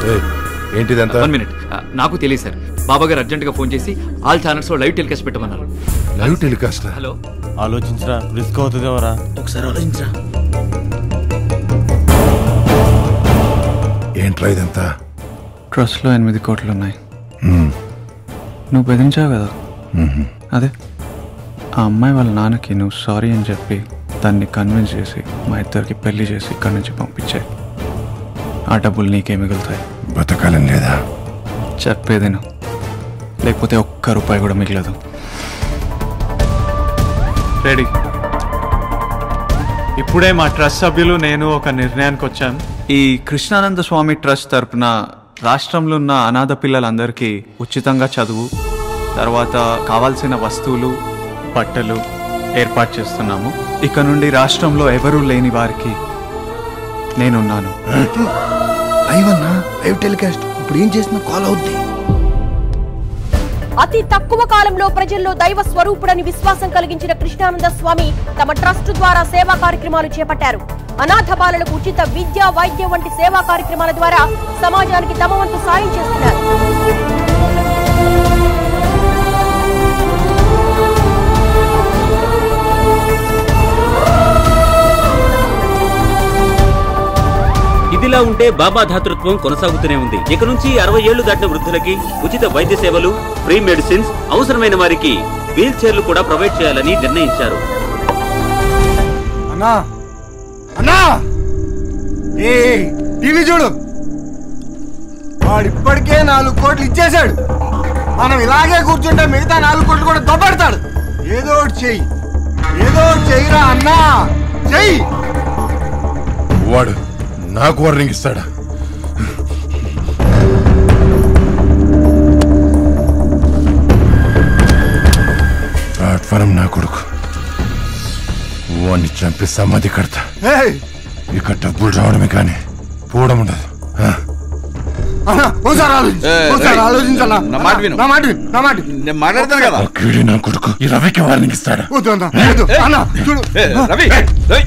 ఏయ్, ఏంటిదంతా one minute నాకు తెలియదు సార్ బాబా గారు అర్జెంట్ గా ఫోన్ చేసి ఆల్ ఛానల్స్ లో లైవ్ టెలికాస్ట్ పెట్టమన్నారు లైవ్ టెలికాస్ట్ హలో ఆలోచించరా రిస్క్ అవుతుందేమోరా ఒకసారి ఆలోచించరా ఏంట్రా ఇదంతా ట్రస్ట్లో ఎనిమిది కోట్లు ఉన్నాయి నువ్వు బెదిరించావు కదా అదే ఆ అమ్మాయి వాళ్ళ నాన్నకి నువ్వు సారీ అని చెప్పి దాన్ని కన్విన్స్ చేసి మా ఇద్దరికి పెళ్లి చేసి ఇక్కడి నుంచి పంపించాయి ఆ డబ్బులు నీకే మిగులుతాయి బతకాలం లేదా చెప్పేది నువ్వు లేకపోతే ఒక్క రూపాయి కూడా మిగలదు రెడీ ఇప్పుడే మా ట్రస్ట్ సభ్యులు నేను ఒక నిర్ణయానికి వచ్చాం ఈ కృష్ణానంద స్వామి ట్రస్ట్ తరపున రాష్ట్రంలో ఉన్న అనాథ పిల్లలందరికీ ఉచితంగా చదువు తర్వాత కావాల్సిన వస్తువులు బట్టలు ఏర్పాటు చేస్తున్నాము ఇక నుండి రాష్ట్రంలో ఎవరూ లేని వారికి నేనున్నాను లైవ్ అన్నా లైవ్ టెలికాస్ట్ ఇప్పుడు ఏం చేసినా కాల్ అవుద్ది అతి తక్కువ కాలంలో ప్రజల్లో దైవ స్వరూపుడని విశ్వాసం కలిగించిన కృష్ణానంద స్వామి తమ ట్రస్ట్ ద్వారా సేవా కార్యక్రమాలు చేపట్టారు అనాథ బాలలకు ఉచిత విద్య వైద్యం వంటి సేవా కార్యక్రమాల ద్వారా సమాజానికి తమ వంతు సాయం చేస్తున్నారు ఇదిలా ఉంటే బాబా ధాతృత్వం కొనసాగుతూనే ఉంది ఇక నుంచి అరవై ఏళ్లు దాటిన వృద్ధులకి ఉచిత వైద్య సేవలు ఫ్రీ మెడిసిన్స్ అవసరమైన వారికి వీల్ చైర్లు కూడా ప్రొవైడ్ చేయాలని నిర్ణయించారు అన్నా అన్నా ఏ టీవీ చూడు వాడు ఇప్పటికే నాలుగు కోట్లు ఇచ్చేశాడు మనం ఇలాగే కూర్చుంటే మిగతా నాలుగు కోట్లు కూడా దొబ్బడతాడు ఏదో ఒకటి చెయ్యి ఏదో ఒకటి చెయ్యిరా అన్నా చెయ్యి వాడు నాకు వార్నింగ్ ఇస్తాడా ప్లాట్ఫారం నా కొడుకు వాడిని చంపి సమాధి కడతా ఏయ్, ఇక డబ్బులు రావడమే కానీ పోవడం ఉండదు ఆ? అన్నా ఒకసారి ఆలోచించు ఏయ్, ఒకసారి రేయ్, ఆలోచించన్నా నా మాట విను. నా మాట విను నా మాట విను. నేను మాట్లాడతాను కదా ఆ కీడి నా కొడుకు ఈ రవికి వార్నింగ్ ఇస్తాడా వద్దు అన్నా వద్దు అన్నా చూడు ఏ, రవి ఏయ్.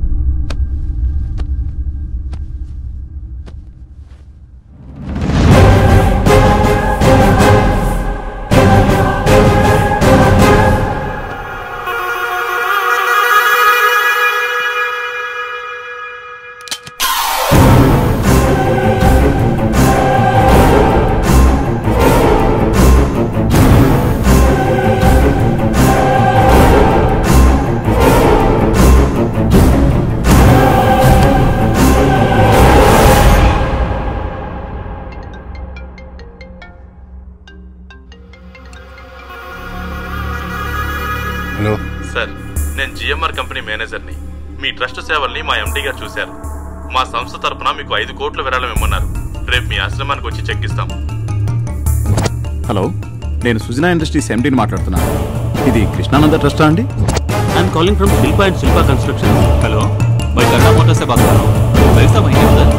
హలో సార్ నేను జిఎంఆర్ కంపెనీ మేనేజర్ని మీ ట్రస్ట్ సేవల్ని మా ఎండీ గారు చూశారు మా సంస్థ తరపున మీకు ఐదు కోట్ల విరాళం ఇమ్మన్నారు రేపు మీ ఆశ్రమానికి వచ్చి చెక్ ఇస్తాం హలో నేను సుజనా ఇండస్ట్రీస్ ఎండీని మాట్లాడుతున్నాను ఇది కృష్ణానంద ట్రస్టా అండి I'm calling from Shilpa and Shilpa construction hello मैं गन्ना मोटर से बात कर रहा हूँ पैसा वहीं है उधर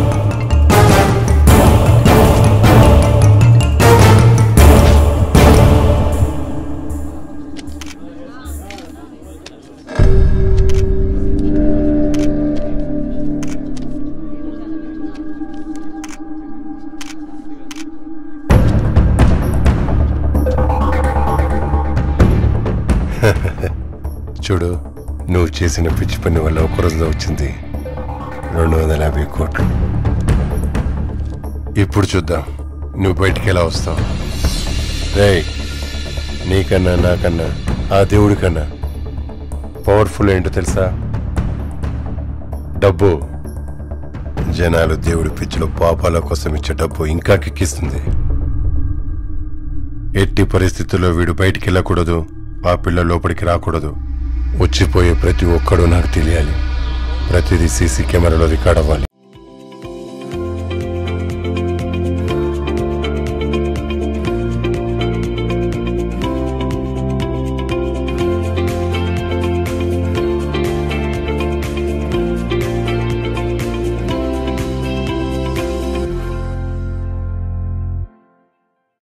చూడు నువ్వు చేసిన పిచ్చి పని వల్ల ఒక రోజులో వచ్చింది రెండు వందల యాభై కోట్లు ఇప్పుడు చూద్దాం నువ్వు బయటికి ఎలా వస్తావు రేయ్ నీకన్నా నాకన్నా ఆ దేవుడి కన్నా పవర్ఫుల్ ఏంటో తెలుసా డబ్బు జనాలు దేవుడి పిచ్చిలో పాపాల కోసం ఇచ్చే డబ్బు ఇంకా కిక్కిస్తుంది ఎట్టి పరిస్థితుల్లో వీడు బయటికి వెళ్ళకూడదు ఆ పిల్ల లోపలికి రాకూడదు వచ్చిపోయే ప్రతి ఒక్కడూ నాకు తెలియాలి ప్రతిదీ సీసీ కెమెరాలో రికార్డ్ అవ్వాలి